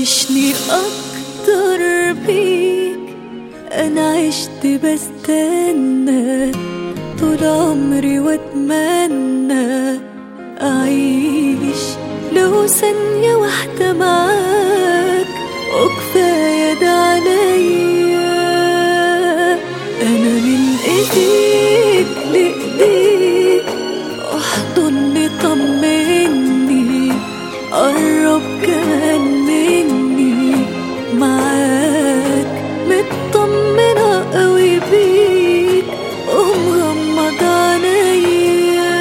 وحشني أكتر بيك أنا عشت بستنى طول عمري وأتمنى أعيش لو ثانية واحدة معاك وكفاية ده عليا أنا من إيديك لإيديك احضني طمني قرب كمان مني معاك مطمنة قوي بيك ومغمض عينيا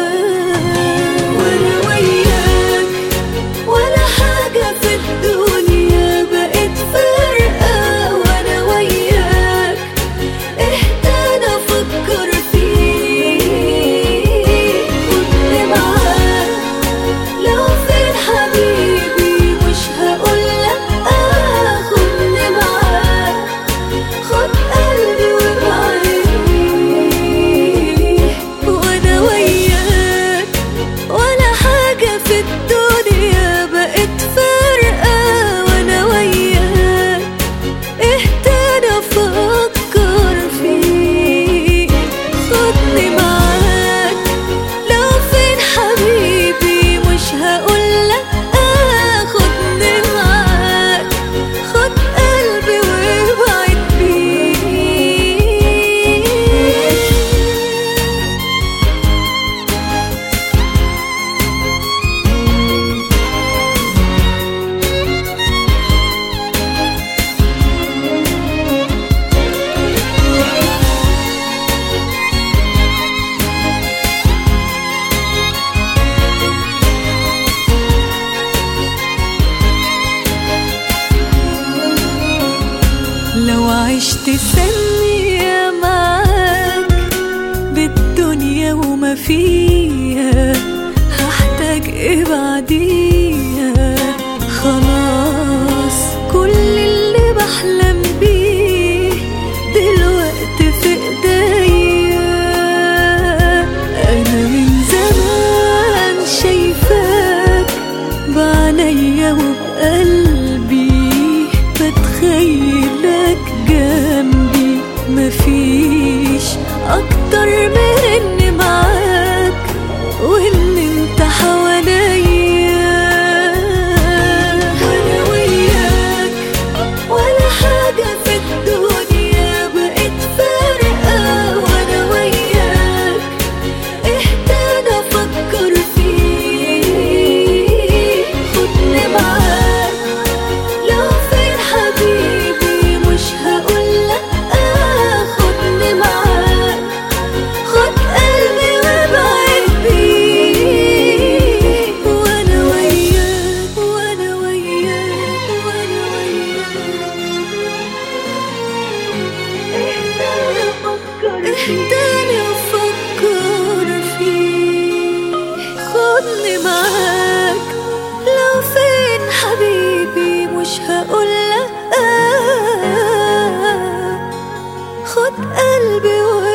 وانا وياك ولا حاجة في الدنيا بقت فارقة وانا وياك اهدى افكر فيك كنت معاك لو فين حبيبي مش هقول لأ خدني معاك خد قلبي وابعدني وانا وياك ولا حاجة في الدنيا بقت فارقة وانا وياك اهتدى افكر فيك خدني معاك لو فين حبيبي مش هقول لأ خدني معاك خد قلبي وابعد بيه لو عشت ثانية معاك بالدنيا وما فيها هحتاج ايه بعديها خلاص كل اللي بحلم بيه دلوقتي في ايديا انا من زمان شايفاك بعينيا وبقلبي بتخيلك جنبي مفيش اكتر من اني معاك وان انت حواليا وانا وياك ولا حاجة في الدنيا بقت فارقة وانا وياك اهتدى افكر فيك خدني معاك لو فين حبيبي مش هقول لأ خدني معاك خد قلبي وابعد بيه وانا وياك وانا وياك وانا وياك اهدى افكر اهداني افكر فيك خدني معاك لو فين حبيبي مش هقول لأ خد قلبي و